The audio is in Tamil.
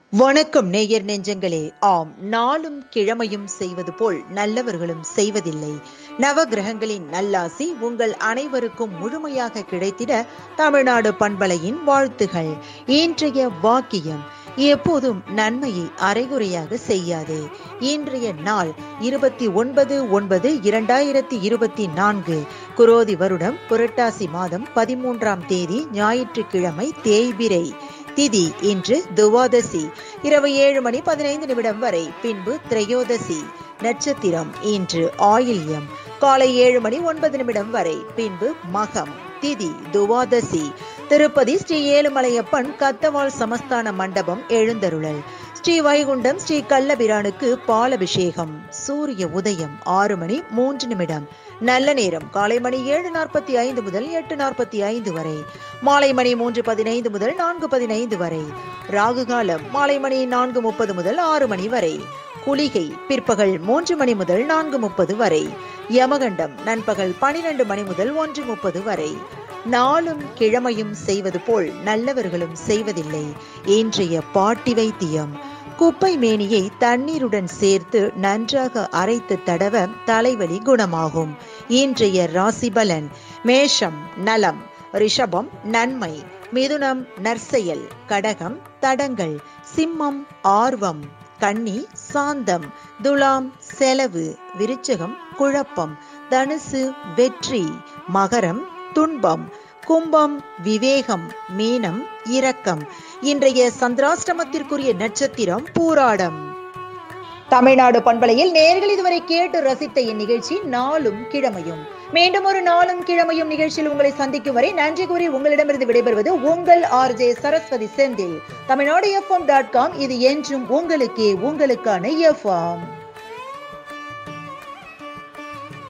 வணக்கம் நேயர் நெஞ்சங்களே ஆம் நாளும் கிழமையும் செய்வது போல் நல்லவர்களும் செய்வதில்லை நவ கிரகங்களின் நல்லாசி உங்கள் அனைவருக்கும் முழுமையாக கிடைத்திட தமிழ்நாடு பண்பலையின் வாழ்த்துகள் இன்றைய வாக்கியம் எப்போதும் நன்மையை அரைகுறையாக செய்யாதே இன்றைய நாள் இருபத்தி ஒன்பது ஒன்பது இரண்டாயிரத்தி இருபத்தி நான்கு குரோதி வருடம் புரட்டாசி மாதம் பதிமூன்றாம் தேதி ஞாயிற்றுக்கிழமை தேய்பிரை திதி இன்று துவாதசி இரவு ஏழு மணி பதினைந்து நிமிடம் வரை பின்பு திரையோதசி நட்சத்திரம் இன்று ஆயில்யம் காலை ஏழு மணி ஒன்பது நிமிடம் வரை பின்பு மகம் திதி துவாதசி திருப்பதி ஸ்ரீ ஏழுமலையப்பன் கத்தவாள் சமஸ்தான மண்டபம் எழுந்தருளல் ஸ்ரீ வைகுண்டம் ஸ்ரீ கள்ளபிரானுக்கு பாலபிஷேகம் சூரிய உதயம் ஆறு மணி மூன்று நிமிடம் நல்ல நேரம் காலை மணி ஏழு நாற்பத்தி ஐந்து முதல் எட்டு நாற்பத்தி ஐந்து வரை மாலை மணி மூன்று பதினைந்து முதல் நான்கு பதினைந்து வரை ராகு காலம் மாலை மணி நான்கு முப்பது முதல் ஆறு மணி வரை குளிகை பிற்பகல் மூன்று மணி முதல் நான்கு முப்பது வரை யமகண்டம் நண்பகல் பனிரெண்டு மணி முதல் ஒன்று முப்பது வரை நாளும் கிழமையும் செய்வது போல் நல்லவர்களும் செய்வதில்லை இன்றைய பாட்டி வைத்தியம் குப்பை மேனியை தண்ணீருடன் சேர்த்து நன்றாக அரைத்து தடவ தலைவலி குணமாகும் இன்றைய ராசி பலன் மேஷம் நலம் ரிஷபம் நன்மை மிதுனம் நற்செயல் கடகம் தடங்கள் சிம்மம் ஆர்வம் கன்னி சாந்தம் துலாம் செலவு விருச்சகம் குழப்பம் தனுசு வெற்றி மகரம் துன்பம் கும்பம் விவேகம் மீனம் இரக்கம் இன்றைய சந்திராஷ்டமத்திற்குரிய நட்சத்திரம் பூராடம் தமிழ்நாடு பண்பலையில் நேர்கள் இதுவரை கேட்டு ரசித்த இந்நிகழ்ச்சி நாளும் கிழமையும் மீண்டும் ஒரு நாளும் கிழமையும் நிகழ்ச்சியில் உங்களை சந்திக்கும் வரை நன்றி கூறி உங்களிடமிருந்து விடைபெறுவது உங்கள் R J Saraswathi Senthil Tamil Nadu FM dot com இது என்றும் உங்களுக்கே உங்களுக்கான எஃப்எம்